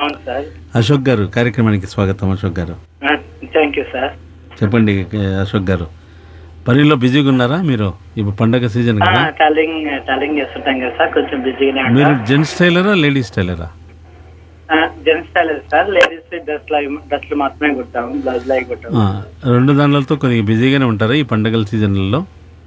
అవును సార్ అశోక్ గారు కార్యక్రమానికి స్వాగతం అశోక్ గారు థ్యాంక్ యూ సార్ చెప్పండి ఏ, అశోక్ గారు పనిలో బిజీగా ఉన్నారా మీరు ఇప్పుడు పండగ సీజన్ కదా టైలింగ్ టైలింగ్ చేస్తుంటాం కదా సార్ కొంచెం బిజీగానే మీరు ఉంటాం జెంట్స్ టైలరా లేడీస్ టైలరా gents tailor sir ladies dress డ్రెస్లు మాత్రమే కుట్టాము బ్లౌజ్ లై కుట్టాము ఆ, రెండు దానిలతో కొద్దిగా బిజీగానే ఉంటారా ఈ పండగల సీజన్లలో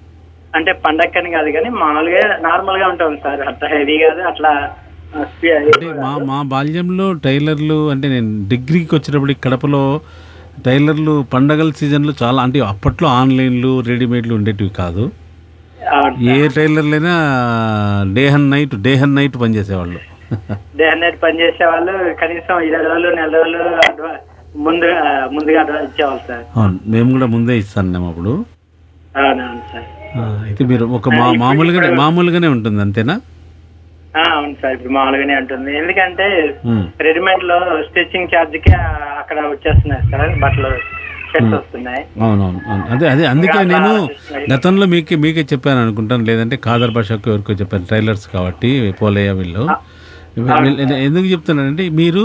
అంటే పండగని కాదు కానీ మామూలుగా నార్మల్ గా ఉంటాం సార్ అట్లా హెవీ కాదు అట్లా ఆ, స్పీ- అంటే మా మా బాల్యంలో టైలర్లు అంటే నేను డిగ్రీకి వచ్చేటప్పుడు కడపలో టైలర్లు పండగల సీజన్లో చాలా అంటే అప్పట్లో ఆన్లైన్లు రెడీమేడ్లు ఉండేటివి కాదు అవును ఏ టైలర్లైనా day and night day and night పనిచేసేవాళ్ళు డే అండ్ నైట్ పని చేసే వాళ్ళు కనీసం ఇరవై రోజులు నెల రోజులు అడ్వా ముందుగా ముందుగా అడ్వాన్స్ ఇచ్చేవాళ్ళు సార్ అవును మేము కూడా ముందే ఇస్తాను అప్పుడు అవునవును సార్ ఆ, అయితే మీరు ఒక మా మామూలుగానే మామూలుగానే ఉంటుంది అంతేనా ఆ, అవును సార్ ఇప్పుడు మామూలుగానే ఉంటుంది ఎందుకంటే ఉమ్. రెడీమేడ్ లో స్టిచ్చింగ్ ఛార్జ్ కి ఆ, అక్కడ వచ్చేస్తున్నాయి సార్ బట్టలు షర్ట్స్ వస్తున్నాయి అవునవును అవును అదే అదే అందుకే నేను గతంలో మీకే మీకే చెప్పాను అనుకుంటాను లేదంటే ఖాదర్ భాషకు ఎవరికో చెప్పాను ట్రైలర్స్ కాబట్టి పోలేయ వీళ్ళు వీళ్ళు- ఎందుకు చెప్తున్నానంటే మీరు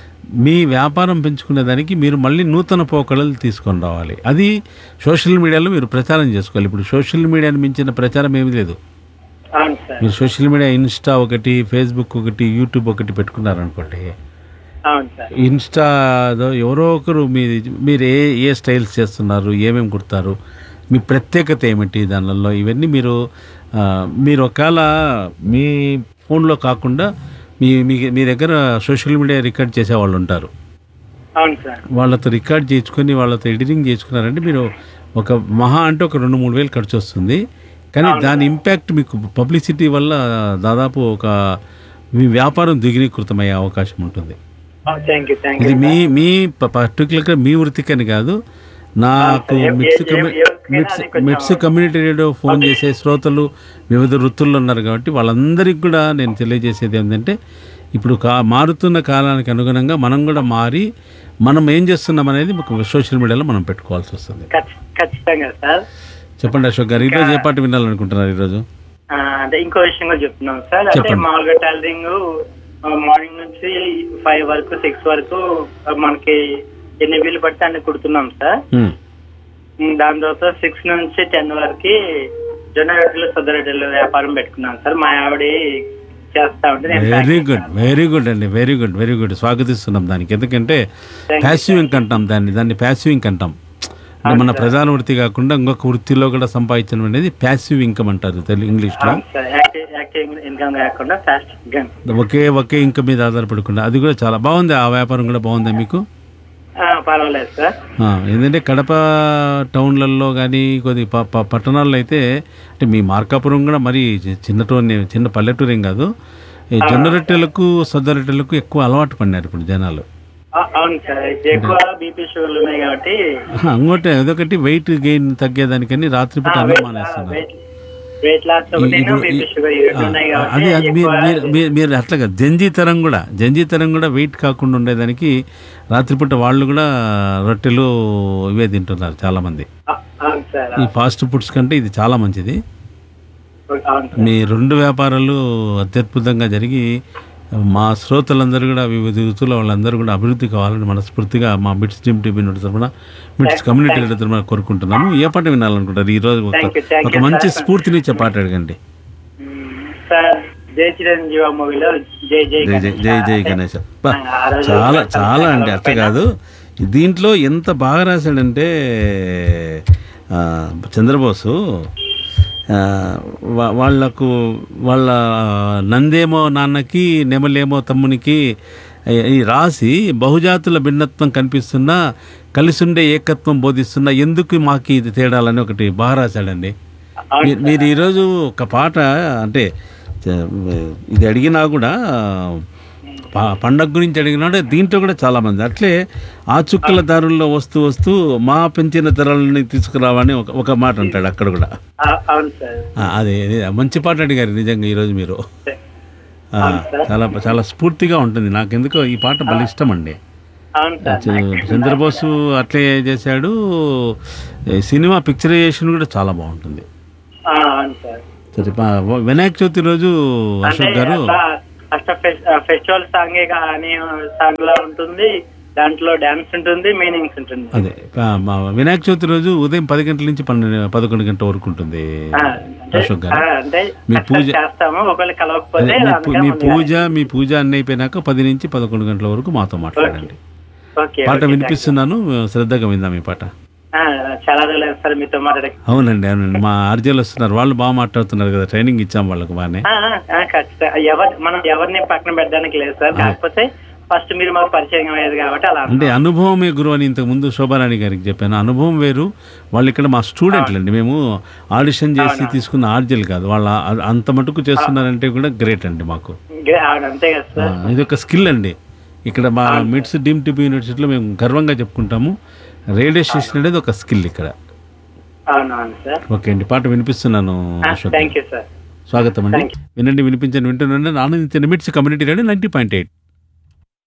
మీ వ్యాపారం పెంచుకునే దానికి మీరు మళ్ళీ నూతన పోకడలు తీసుకొని రావాలి అది సోషల్ మీడియాలో మీరు ప్రచారం చేసుకోవాలి ఇప్పుడు సోషల్ మీడియాని మించిన ప్రచారం ఏమీ లేదు అవును సార్ మీరు సోషల్ మీడియా ఇన్స్టా ఒకటి ఫేస్బుక్ ఒకటి యూట్యూబ్ ఒకటి పెట్టుకున్నారనుకోండి అవును సార్ ఇన్స్టాలో ఎవరో ఒకరు మీ మీరు ఏ ఏ స్టైల్స్ చేస్తున్నారు ఏమేమి కుడతారు మీ ప్రత్యేకత ఏమిటి దానిలో ఇవన్నీ మీరు ఆ, మీరు ఒకవేళ మీ ఫోన్లో కాకుండా మీ మీ మీ దగ్గర సోషల్ మీడియా రికార్డ్ చేసే వాళ్ళు ఉంటారు అవును సార్ వాళ్ళతో రికార్డ్ చేయించుకొని వాళ్ళతో ఎడిటింగ్ చేయించుకున్నారంటే మీరు ఒక మహా అంటే ఒక రెండు మూడు వేలు ఖర్చు వస్తుంది కానీ దాని ఇంపాక్ట్ మీకు పబ్లిసిటీ వల్ల దాదాపు ఒక మీ వ్యాపారం దిగినీకృతమయ్యే అవకాశం ఉంటుంది థ్యాంక్ యూ థ్యాంక్ ఇది యూ మీ మీ పర్టికులర్గా మీ వృత్తికని కాదు నాకు ఏ- మిక్స్ ఏ- కమ్యూ- ఏ- ఎవరికైనా మిక్స్ అది కొంచెం- మిక్స్ కమ్యూనిటీ రేడియో ఫోన్ చేసే శ్రోతలు వివిధ వృత్తుల్లో ఉన్నారు కాబట్టి వాళ్ళందరికీ కూడా నేను తెలియజేసేది ఏంటంటే ఇప్పుడు కా మారుతున్న కాలానికి అనుగుణంగా మనం కూడా మారి మనం ఏం చేస్తున్నాం అనేది సోషల్ మీడియాలో మనం పెట్టుకోవాల్సి వస్తుంది ఖచ్చి- ఖచ్చితంగా సార్ చెప్పండి అశోక్ గారు ఈరోజు ఏ పాట వినాలనుకుంటున్నారు ఈరోజు ఆ, అంటే ఇంకో విషయం కూడా చెప్తున్నాం సార్ అంటే చెప్పండి. మామూలుగా టైలరింగ్ మార్నింగ్ నుంచి ఫైవ్ వరకు సిక్స్ వరకు ఆ, మనకి ఎన్ని వీలు పడితే అన్ని కుడుతున్నాం సార్ ఉమ్. ఉమ్, దాని తర్వాత సిక్స్ నుంచి టెన్ వరకు జొన్న రొట్టెలు సొద్ద రొట్టెలు వ్యాపారం పెట్టుకున్నాం సార్ మా ఆవిడ చేస్తా ఉంటే నేను very pack good very good అండి వెరీ గుడ్ వెరీ గుడ్ స్వాగతిస్తున్నాం దానికి ఎందుకంటే ప్యాసివ్ ఇంక్ అంటాం దాన్ని దాన్ని ప్యాసివ్ ఇంక్ అంటాం అంటే మన ప్రధాన వృత్తి కాకుండా ఇంకొక వృత్తిలో కూడా సంపాదించడం అనేది ప్యాసివ్ ఇన్కమ్ అంటారు తెలుగు ఇంగ్లీష్లో అవును సార్ యాక్టివ్ యాక్టివ్ ఇన్కమ్ కాకుండా ఫాస్ట్ ఇన్కమ్ ఒకే ఒకే ఇన్కమ్ మీద ఆధారపడకుండా అది కూడా చాలా బాగుంది ఆ వ్యాపారం కూడా బాగుందా మీకు పర్వాలేదు సార్ ఆ, ఏంటంటే కడప టౌన్లలో కానీ కొద్ది ప- ప- పట్టణాల్లో అయితే అంటే మీ మార్కాపురం కూడా మరి చిన్నటూరు చిన్న పల్లెటూరు ఏం కాదు ఈ జొన్న రొట్టెలకు సొద్ద రొట్టెలకు ఎక్కువ అలవాటు పడినారు ఇప్పుడు జనాలు ఆ, అవును సార్ ఎక్కువ బీపీ షుగర్లు ఉన్నాయి కాబట్టి ఆహా, ఇంకోటి అదొకటి వెయిట్ గెయిన్ తగ్గేదానికని రాత్రిపూట అన్నం మానేస్తున్నారు వెయిట్ వెయిట్ లాస్ ఒకటి ఇప్పుడు బీపీ ఈ- షుగర్ ఈ రెండు ఉన్నాయి ఆ, కాబట్టి అది అది మీరు ఎక్కువ- మీరు- మీరు మీరు అట్లాగా జంజీ తరం కూడా జంజీ తరం కూడా వెయిట్ కాకుండా ఉండేదానికి రాత్రిపూట వాళ్ళు కూడా రొట్టెలు ఇవే తింటున్నారు చాలా మంది ఆ, అవును సార్ ఈ ఫాస్ట్ ఫుడ్స్ కంటే ఇది చాలా మంచిది అవును సార్ మీ రెండు వ్యాపారాలు అత్యద్భుతంగా జరిగి మా శ్రోతలందరూ కూడా వివిధ వృత్తుల వాళ్ళందరూ కూడా అభివృద్ధి కావాలని మనస్ఫూర్తిగా మా బిట్స్ జిమ్ టీవీ నుండి తరఫున బిట్స్ కమ్యూనిటీ రేడియో తరఫున కోరుకుంటున్నాము ఏ పాట వినాలనుకుంటారు ఈ రోజు ఒక Thank you, thank ఒక you, మంచి sir. స్ఫూర్తినిచ్చే పాట అడగండి మ్మ్. సార్ జై చిరంజీవ మూవీలో జై జై జై జై జై జై గణేష్ బా, ఆ రోజు చాలా చాలా అండి అట్లా కాదు దీంట్లో ఎంత బాగా రాశాడంటే ఆ, చంద్రబోసు ఆ, వా- వాళ్ళకు వాళ్ళ నందేమో నాన్నకి నెమలేమో తమ్మునికి ఈ రాసి బహుజాతుల భిన్నత్వం కనిపిస్తున్నా కలిసుండే ఏకత్వం బోధిస్తున్నా ఎందుకు మాకు ఇది తేడాలని ఒకటి బాగా రాశాడండి మీరు- మీరు ఈరోజు ఒక పాట అంటే చ- ఇది అడిగినా కూడా ప- పండగ గురించి అడిగినాడు దీంట్లో కూడా చాలా మంది అట్లే ఆ చుక్కల దారుల్లో వస్తూ వస్తూ మా పెంచిన ధరలని తీసుకురావని ఒక ఒక మాట అంటాడు అక్కడ కూడా ఆ- అవును సార్ ఆ, అదే అదే మంచి పాట అడిగారు నిజంగా ఈరోజు మీరు ఆ, చాలా చాలా స్ఫూర్తిగా ఉంటుంది నాకెందుకో ఈ పాట భలే ఇష్టం అండి అవును సార్ చ- చంద్రబోసు అట్లే చేశాడు ఈ సినిమా పిక్చరైజేషన్ కూడా చాలా బాగుంటుంది ఆ, అవును సార్ సరే పా- వినాయక చవితి రోజు అంటే అశోక్ గారు అట్లా అష్ట ఫెస్టివల్ సాంగే కానీ సాంగ్ లా ఉంటుంది దాంట్లో డాన్స్ ఉంటుంది మీనింగ్స్ ఉంటుంది అదే ఆ, మా వినాయక చవితి రోజు ఉదయం పది గంటల నుంచి పన్నెండు పదకొండు గంటల వరకు ఉంటుంది ఆ, అంటే అశోక్ ఆ, గారు అంటే మీ అట్లా పూజ- చేస్తాము ఒకవేళ అదే, కలవకపోతే మీ పూ- అందుకని మీ ముందుగా- పూజ మీ పూజ అన్ని అయిపోయినాక పది నుంచి పదకొండు గంటల వరకు మాతో మాట్లాడండి ఓకే పాట ఓకే, వినిపిస్తున్నాను శ్రద్ధగా విందాం ఈ పాట ఆ, చాలా రోజులు సార్ మీతో మాట్లాడే అవునండి అవునండి మా ఆర్జీలు వస్తున్నారు వాళ్ళు బాగా మాట్లాడుతున్నారు కదా ట్రైనింగ్ ఇచ్చాం వాళ్ళకి బాగానే ఆ, ఆ, ఆ, ఖచ్చితంగా ఎవరు మనం ఎవరిని పక్కన పెట్టడానికి లేదు సార్ కాకపోతే ఫస్ట్ మీరు మాకు పరిచయం అయ్యేది కాబట్టి అలా అంటే అనుభవమే గురువు అని ఇంతకు ముందు శోభారాణి గారికి చెప్పాను అనుభవం వేరు వాళ్ళు ఇక్కడ మా స్టూడెంట్లు అండి మేము ఆడిషన్ చేసి తీసుకున్న ఆర్జీలు కాదు వాళ్ళ అ- అంత మటుకు చేస్తున్నారంటే కూడా గ్రేట్ అండి మాకు గే- అవును, అంతే కదా ఆ, సార్ ఇది ఒక స్కిల్ అండి ఇక్కడ మా మిడ్స్ డీమ్ టిపి యూనివర్సిటీలో మేము గర్వంగా చెప్పుకుంటాము రేడియో స్టేషన్ అనేది ఒక స్కిల్ ఇక్కడ అవును అవును సార్ ఓకే అండి పాట వినిపిస్తున్నాను అశోక్ థ్యాంక్ యూ సార్ స్వాగతం అండి Thank వినండి వినిపించండి వింటున్నాను ఆనందించిన MIDS community radio ninety point eight